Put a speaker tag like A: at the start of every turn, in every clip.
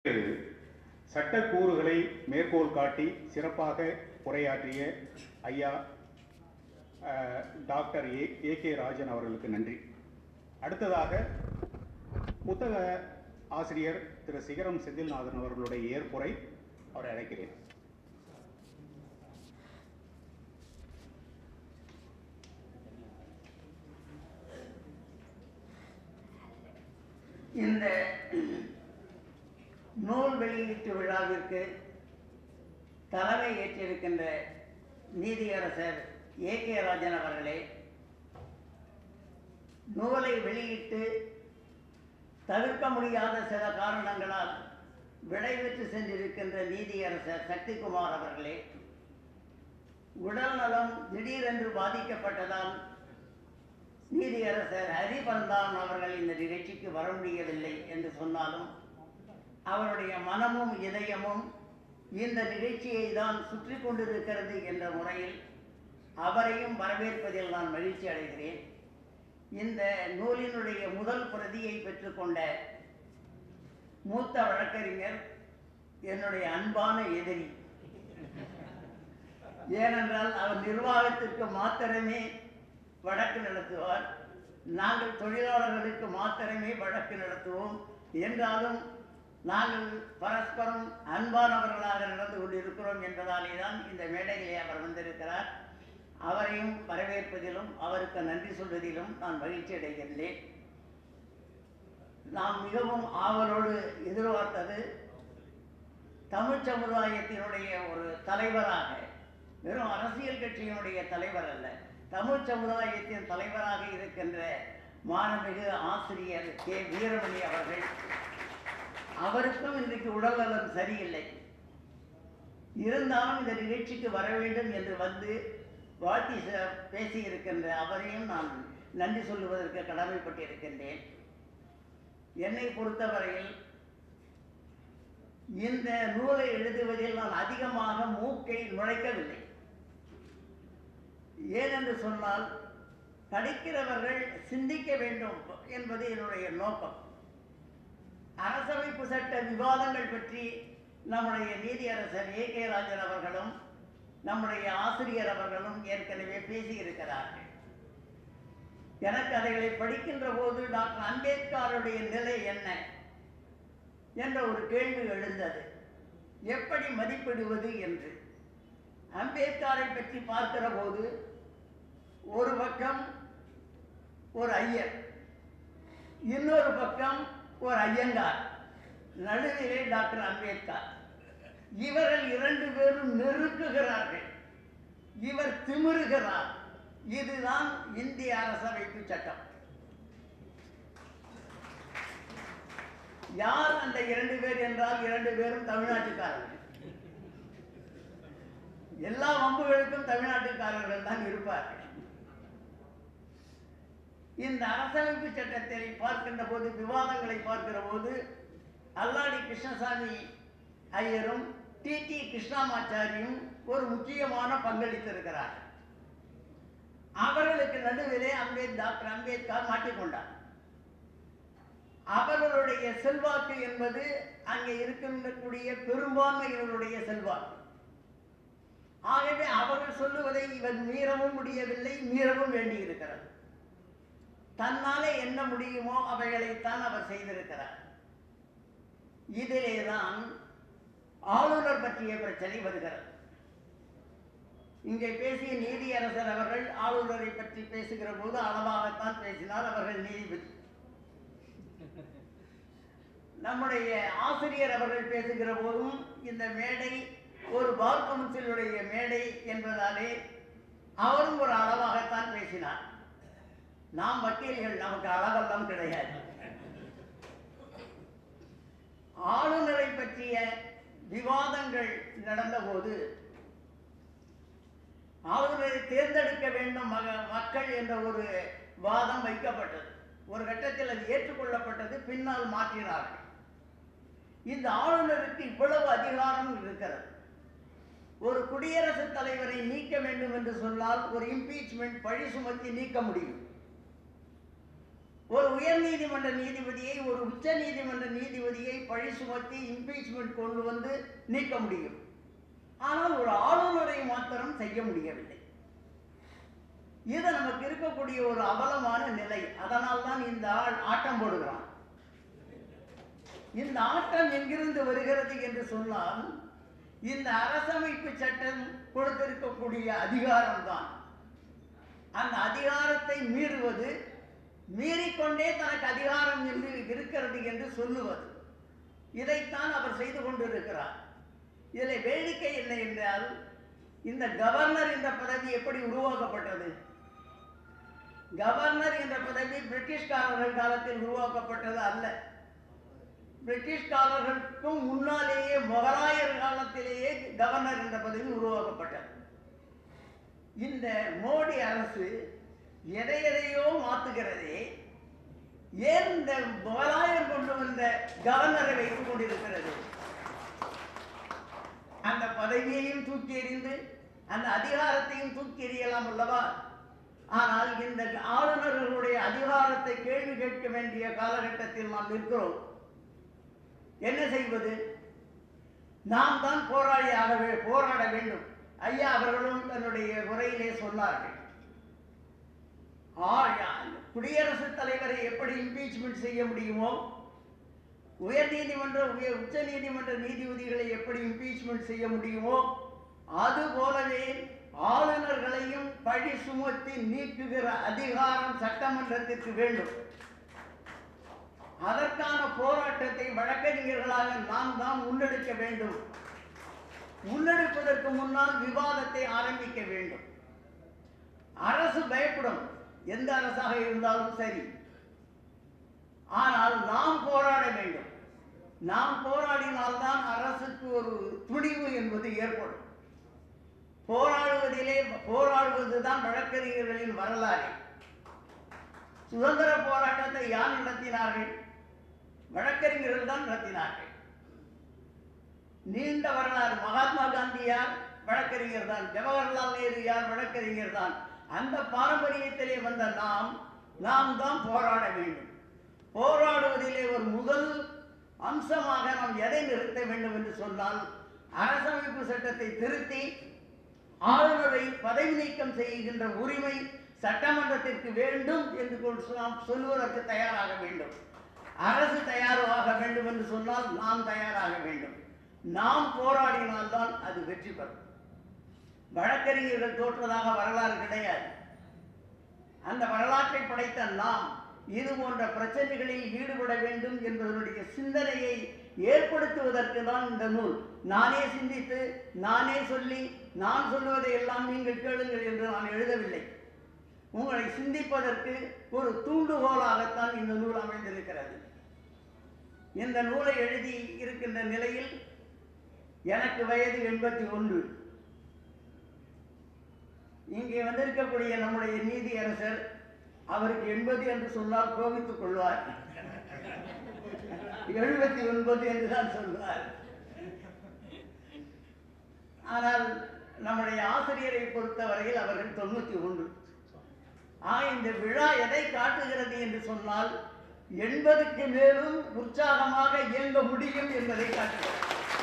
A: சட்டக்கூறுகளை மேற்கோள் காட்டி சிறப்பாக உரையாற்றிய ஐயா அஹ், doctor A A K Rajan அவர்களுக்கு நன்றி அடுத்ததாக புத்தக ஆசிரியர் திரு சிகரம் செந்தில்நாதன் அவர்களுடைய ஏற்புரை அவரை அழைக்கிறேன்
B: இந்த நூல் வெளியீட்டு விழாவிற்கு தலைமை ஏற்றிருக்கின்ற நீதியரசர் ஏ கே ராஜன் அவர்களே நூலை வெளியிட்டு தவிர்க்க முடியாத சில காரணங்களால் விடைபெற்று சென்றிருக்கின்ற நீதியரசர் சக்திகுமார் அவர்களே உடல் நலம் திடீரென்று பாதிக்கப்பட்டதால் நீதியரசர் ஹரிபந்தான் அவர்கள் இந்த நிகழ்ச்சிக்கு வர முடியவில்லை என்று சொன்னாலும் அவருடைய மனமும் இதயமும் இந்த நிகழ்ச்சியை தான் சுற்றி கொண்டிருக்கிறது என்ற முறையில் அவரையும் வரவேற்பதில் நான் மகிழ்ச்சி அடைகிறேன் இந்த நூலினுடைய முதல் பிரதியை பெற்றுக்கொண்ட மூத்த வழக்கறிஞர் என்னுடைய அன்பான எதிரி ஏனென்றால் அவர் நிர்வாகத்திற்கு மாத்திரமே வழக்கு நடத்துவார் நாங்கள் தொழிலாளர்களுக்கு மாத்திரமே வழக்கு நடத்துவோம் என்றாலும் நாங்கள் பரஸ்பரம் அன்பானவர்களாக நடந்து கொண்டிருக்கிறோம் என்பதாலே தான் இந்த மேடையிலே அவர் வந்திருக்கிறார் அவரையும் வரவேற்பதிலும் அவருக்கு நன்றி சொல்வதிலும் நான் மகிழ்ச்சி அடைகின்றேன் நாம் மிகவும் ஆவலோடு எதிர்பார்த்தது தமிழ் சமுதாயத்தினுடைய ஒரு தலைவராக வெறும் அரசியல் கட்சியினுடைய தலைவர் அல்ல தமிழ் சமுதாயத்தின் தலைவராக இருக்கின்ற மாண்புமிகு ஆசிரியர் கே வீரமணி அவர்கள் அவருக்கும் இன்றைக்கு உடல்நலம் சரியில்லை இருந்தாலும் இந்த நிகழ்ச்சிக்கு வர வேண்டும் என்று வந்து வாழ்த்தி ச- பேசியிருக்கின்ற அவரையும் நான் நன்றி சொல்லுவதற்கு கடமைப்பட்டிருக்கின்றேன் என்னை பொறுத்தவரையில் இந்த நூலை எழுதுவதில் நான் அதிகமாக மூக்கை நுழைக்கவில்லை ஏனென்று சொன்னால் படிக்கிறவர்கள் சிந்திக்க வேண்டும் என்பது என்னுடைய நோக்கம் அரசமைப்பு சட்ட விவாதங்கள் பற்றி நம்முடைய நீதியரசர் ஏ கே ராஜன் அவர்களும் நம்முடைய ஆசிரியர் அவர்களும் ஏற்கனவே பேசியிருக்கிறார்கள் எனக்கு அதைகளை படிக்கின்ற போது டாக்டர் அம்பேத்கருடைய நிலை என்ன என்ற ஒரு கேள்வி எழுந்தது எப்படி மதிப்பிடுவது என்று அம்பேத்கரை பற்றி பார்க்கிற போது ஒரு பக்கம் ஒரு ஐயர் இன்னொரு பக்கம் ஒரு ஐயங்கார் நடுவிலே டாக்டர் அம்பேத்கர் இவர்கள் இரண்டு பேரும் நெருக்குகிறார்கள் இவர் திமிருகிறார் இதுதான் இந்திய அரசமைப்பு சட்டம் யார் அந்த இரண்டு பேர் என்றால் இரண்டு பேரும் தமிழ்நாட்டுக்காரர்கள் எல்லா வம்புகளுக்கும் தமிழ்நாட்டுக்காரர்கள் தான் இருப்பார்கள் இந்த அரசமைப்பு சட்டத்தை பார்க்கின்ற போது விவாதங்களை பார்க்கிற போது அல்லாடி கிருஷ்ணசாமி ஐயரும் டி டி கிருஷ்ணாமாச்சாரியும் ஒரு முக்கியமான பங்களித்திருக்கிறார்கள் அவர்களுக்கு நடுவிலே அம்பேத் டாக்டர் அம்பேத்கர் மாட்டிக்கொண்டார் அவர்களுடைய செல்வாக்கு என்பது அங்கே இருக்கின்றக்கூடிய பெரும்பான்மையினருடைய செல்வாக்கு ஆகவே அவர்கள் சொல்லுவதை இவர் மீறவும் முடியவில்லை மீறவும் வேண்டியிருக்கிறது தன்னாலே என்ன முடியுமோ அவைகளைத்தான் அவர் செய்திருக்கிறார் இதிலேதான் ஆளுநர் பற்றிய பிரச்சனை வருகிறது இங்கே பேசிய நீதியரசர் அவர்கள் ஆளுநரை பற்றி பேசுகிற போது அளவாகத்தான் பேசினார் அவர்கள் நீதிபதி நம்முடைய ஆசிரியர் அவர்கள் பேசுகிற போதும் இந்த மேடை ஒரு பார் கவுன்சிலுடைய மேடை என்பதாலே அவரும் ஒரு அளவாகத்தான் பேசினார் நாம் வக்கீல்கள் நமக்கு அளவெல்லாம் கிடையாது ஆளுநரை பற்றிய விவாதங்கள் நடந்தபோது ஆளுநரை தேர்ந்தெடுக்க வேண்டும் மக மக்கள் என்ற ஒரு வாதம் வைக்கப்பட்டது ஒரு கட்டத்தில் அது ஏற்றுக்கொள்ளப்பட்டது பின்னால் மாற்றினார்கள் இந்த ஆளுநருக்கு இவ்வளவு அதிகாரம் இருக்கிறது ஒரு குடியரசுத் தலைவரை நீக்க வேண்டும் என்று சொன்னால் ஒரு இம்பீச்மெண்ட் பழி சுமத்தி நீக்க முடியும் ஒரு உயர் நீதிமன்ற நீதிபதியை ஒரு உச்ச நீதிமன்ற நீதிபதியை பழி சுமத்தி இம்பீச்மெண்ட் கொண்டு வந்து நீக்க முடியும் ஆனால் ஒரு ஆளுநரை மாத்திரம் செய்ய முடியவில்லை இது நமக்கு இருக்கக்கூடிய ஒரு அவலமான நிலை அதனால் தான் இந்த ஆள் ஆட்டம் போடுகிறான் இந்த ஆட்டம் எங்கிருந்து வருகிறது என்று சொன்னால் இந்த அரசமைப்பு சட்டம் கொடுத்திருக்கக்கூடிய அதிகாரம்தான் அந்த அதிகாரத்தை மீறுவது மீறிக்கொண்டே தனக்கு அதிகாரம் என்று இருக்கிறது என்று சொல்லுவது இதைத்தான் அவர் செய்து கொண்டிருக்கிறார் இதில் வேடிக்கை என்ன என்றால் இந்த கவர்னர் என்ற பதவி எப்படி உருவாக்கப்பட்டது கவர்னர் என்ற பதவி பிரிட்டிஷ்காரர்கள் காலத்தில் உருவாக்கப்பட்டது அல்ல பிரிட்டிஷ்காரர்களுக்கும் முன்னாலேயே முகலாயர் காலத்திலேயே கவர்னர் என்ற பதவி உருவாக்கப்பட்டது இந்த மோடி அரசு எதை எதையோ மாத்துகிறதே ஏன் இந்த முகலாயர் கொண்டு வந்த கவர்னரை வைத்துக் கொண்டிருக்கிறது அந்த பதவியையும் தூக்கி எறிந்து அந்த அதிகாரத்தையும் தூக்கி எறியலாம் அல்லவா ஆனால் இந்த ஆளுநர்களுடைய அதிகாரத்தை கேள்வி கேட்க வேண்டிய காலகட்டத்தில் நாம் இருக்கிறோம் என்ன செய்வது நாம் தான் போராடி ஆகவே போராட வேண்டும் ஐயா அவர்களும் தன்னுடைய உரையிலே சொன்னார்கள் ஆ- குடியரசுத் தலைவரை எப்படி இம்பீச்மெண்ட் செய்ய முடியுமோ உயர் நீதிமன்ற உயர் உச்ச நீதிமன்ற நீதிபதிகளை எப்படி இம்பீச்மெண்ட் செய்ய முடியுமோ அது போலவே ஆளுநர்களையும் பழி சுமத்தி நீக்குகிற அதிகாரம் சட்டமன்றத்திற்கு வேண்டும் அதற்கான போராட்டத்தை வழக்கறிஞர்களாக நாம் தான் முன்னெடுக்க வேண்டும் முன்னெடுப்பதற்கு முன்னால் விவாதத்தை ஆரம்பிக்க வேண்டும் அரசு பயப்படும் எந்த அரசாக இருந்தாலும் சரி ஆனால் நாம் போராட வேண்டும் நாம் போராடினால்தான் அரசுக்கு ஒரு துணிவு என்பது ஏற்படும் போராடுவதிலே போராடுவதுதான் வழக்கறிஞர்களின் வரலாறு சுதந்திர போராட்டத்தை யார் நடத்தினார்கள் வழக்கறிஞர்கள் தான் நடத்தினார்கள் நீண்ட வரலாறு மகாத்மா காந்தி யார் வழக்கறிஞர் தான் ஜவஹர்லால் நேரு யார் வழக்கறிஞர் தான் அந்த பாரம்பரியத்திலே வந்த நாம் நாம் தான் போராட வேண்டும் போராடுவதிலே ஒரு முதல் அம்சமாக நாம் எதை நிறுத்த வேண்டும் என்று சொன்னால் அரசமைப்பு சட்டத்தை திருத்தி ஆளுநரை பதவி நீக்கம் செய்கின்ற உரிமை சட்டமன்றத்திற்கு வேண்டும் என்று கொண்டு நாம் சொல்வதற்கு தயாராக வேண்டும் அரசு தயாராக வேண்டும் என்று சொன்னால் நாம் தயாராக வேண்டும் நாம் போராடினால்தான் அது வெற்றி பெறும் வழக்கறிஞர்கள் தோற்றதாக வரலாறு கிடையாது அந்த வரலாற்றை படைத்த நாம் இது போன்ற பிரச்சனைகளில் ஈடுபட வேண்டும் என்பதனுடைய சிந்தனையை ஏற்படுத்துவதற்கு தான் இந்த நூல் நானே சிந்தித்து நானே சொல்லி நான் சொல்லுவதை எல்லாம் நீங்கள் கேளுங்கள் என்று நான் எழுதவில்லை உங்களை சிந்திப்பதற்கு ஒரு தூண்டுகோலாகத்தான் இந்த நூல் அமைந்திருக்கிறது இந்த நூலை எழுதி இருக்கின்ற நிலையில் எனக்கு வயது எண்பத்தி ஒன்று இங்கே வந்திருக்கக்கூடிய நம்முடைய நீதியரசர் அவருக்கு எண்பது என்று சொன்னால் கோபித்துக் கொள்வார் எழுபத்தி ஒன்பது என்று தான் சொல்வார் ஆனால் நம்முடைய ஆசிரியரை பொறுத்தவரையில் அவர்கள் தொண்ணூத்தி ஒன்று ஆக இந்த விழா எதை காட்டுகிறது என்று சொன்னால் எண்பதுக்கு மேலும் உற்சாகமாக இயங்க முடியும் என்பதை காட்டுகிறது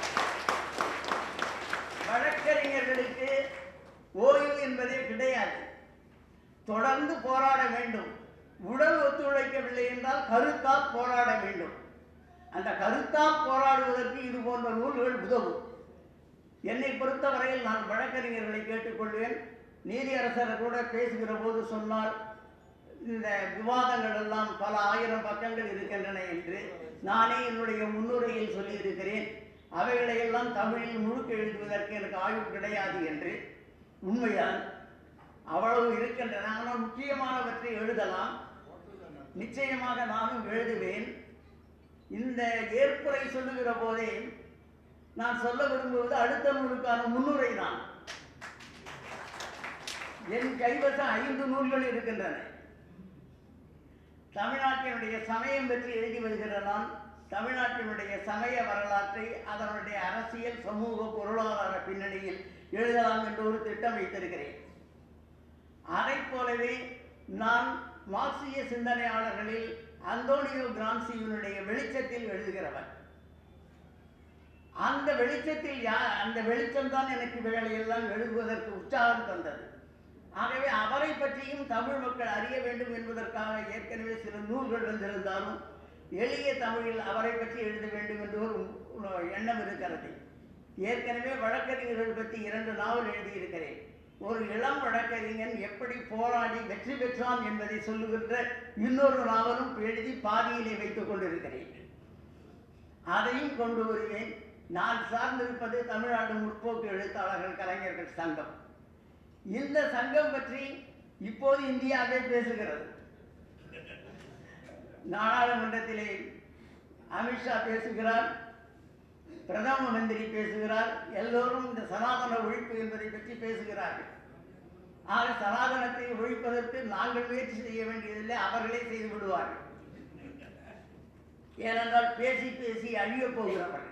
B: வழக்கறிஞர்களுக்கு ஓய்வு என்பதே கிடையாது தொடர்ந்து போராட வேண்டும் உடல் ஒத்துழைக்கவில்லை என்றால் கருத்தால் போராட வேண்டும் அந்த கருத்தால் போராடுவதற்கு இது போன்ற நூல்கள் உதவும் என்னை பொறுத்தவரையில் நான் வழக்கறிஞர்களை கேட்டுக்கொள்வேன் நீதியரசர் கூட பேசுகிற போது சொன்னார் இந்த விவாதங்கள் எல்லாம் பல ஆயிரம் பக்கங்கள் இருக்கின்றன என்று நானே என்னுடைய முன்னுரையில் சொல்லியிருக்கிறேன் அவைகளை எல்லாம் தமிழில் முழுக்க எழுதுவதற்கு எனக்கு ஆய்வு கிடையாது என்று உண்மைதான் அவ்வளவு இருக்கின்றன ஆனால் முக்கியமானவற்றை எழுதலாம் நிச்சயமாக நானும் எழுதுவேன் இந்த ஏற்புரை சொல்லுகிற போதே நான் சொல்ல விரும்புவது அடுத்த நூலுக்கான முன்னுரை தான் என் கைவசம் ஐந்து நூல்கள் இருக்கின்றன தமிழ்நாட்டினுடைய சமயம் பற்றி எழுதி வருகிற நான் தமிழ்நாட்டினுடைய சமய வரலாற்றை அதனுடைய அரசியல் சமூக பொருளாதார பின்னணியில் எழுதலாம் என்று ஒரு திட்டம் வைத்திருக்கிறேன் அதைப் போலவே நான் மார்க்சிய சிந்தனையாளர்களில் அந்தோனியோ கிராம்சியினுடைய வெளிச்சத்தில் எழுதுகிறவர் அந்த வெளிச்சத்தில் யா அந்த வெளிச்சம் தான் எனக்கு இவைகளையெல்லாம் எழுதுவதற்கு உற்சாகம் தந்தது ஆகவே அவரை பற்றியும் தமிழ் மக்கள் அறிய வேண்டும் என்பதற்காக ஏற்கனவே சில நூல்கள் வந்திருந்தாலும் எளிய தமிழில் அவரை பற்றி எழுத வேண்டும் என்று ஒரு உ- எண்ணம் இருக்கிறது ஏற்கனவே வழக்கறிஞர்கள் பற்றி இரண்டு நாவல் எழுதியிருக்கிறேன் ஒரு இளம் வழக்கறிஞன் எப்படி போராடி வெற்றி பெற்றான் என்பதை சொல்லுகின்ற இன்னொரு நாவலும் எழுதி பாதியிலே வைத்துக் கொண்டிருக்கிறேன் அதையும் கொண்டு வருவேன் நான் சார்ந்திருப்பது தமிழ்நாடு முற்போக்கு எழுத்தாளர்கள் கலைஞர்கள் சங்கம் இந்த சங்கம் பற்றி இப்போது இந்தியாவே பேசுகிறது நாடாளுமன்றத்திலே அமித்ஷா பேசுகிறார் பிரதம மந்திரி பேசுகிறார் எல்லோரும் இந்த சனாதன ஒழிப்பு என்பதை பற்றி பேசுகிறார்கள் ஆக சனாதனத்தை ஒழிப்பதற்கு நாங்கள் முயற்சி செய்ய வேண்டியதில்லை அவர்களே செய்து விடுவார்கள் ஏனென்றால் பேசி பேசி அழியப் போகிறவர்கள்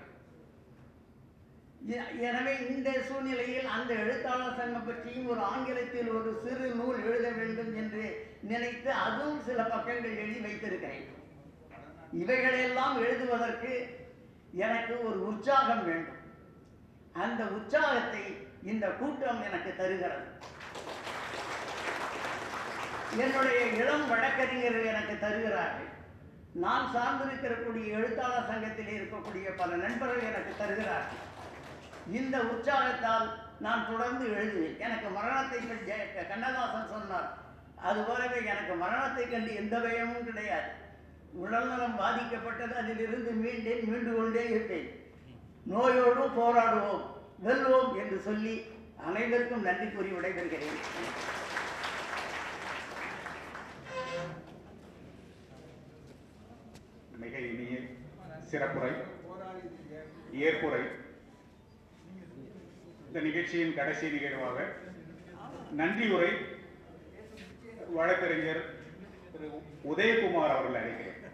B: எ- எனவே இந்த சூழ்நிலையில் அந்த எழுத்தாளர் சங்கம் பற்றியும் ஒரு ஆங்கிலத்தில் ஒரு சிறு நூல் எழுத வேண்டும் என்று நினைத்து அதுவும் சில பக்கங்கள் எழுதி வைத்திருக்கிறேன் இவைகளெல்லாம் எழுதுவதற்கு எனக்கு ஒரு உற்சாகம் வேண்டும் அந்த உற்சாகத்தை இந்த கூட்டம் எனக்கு தருகிறது என்னுடைய இளம் வழக்கறிஞர்கள் எனக்கு தருகிறார்கள் நான் சார்ந்திருக்கக்கூடிய எழுத்தாளர் சங்கத்தில் இருக்கக்கூடிய பல நண்பர்கள் எனக்கு தருகிறார்கள் இந்த உற்சாகத்தால் நான் தொடர்ந்து எழுதுவேன் எனக்கு மரணத்தை பற்றி ஜெய- கண்ணதாசன் சொன்னார் அதுபோலவே எனக்கு மரணத்தை கண்டு எந்த பயமும் கிடையாது உடல்நலம் பாதிக்கப்பட்டது அதிலிருந்து மீண்டேன் மீண்டு கொண்டே இருப்பேன் நோயோடு போராடுவோம் வெல்வோம் என்று சொல்லி அனைவருக்கும் நன்றி கூறி விடைபெறுகிறேன்
A: மிக இனிய சிறப்புரை ஏற்புரை இந்த நிகழ்ச்சியின் கடைசி நிகழ்வாக நன்றி உரை வழக்கறிஞர் திரு உதயகுமார் அவர்கள் அழைக்கிறேன்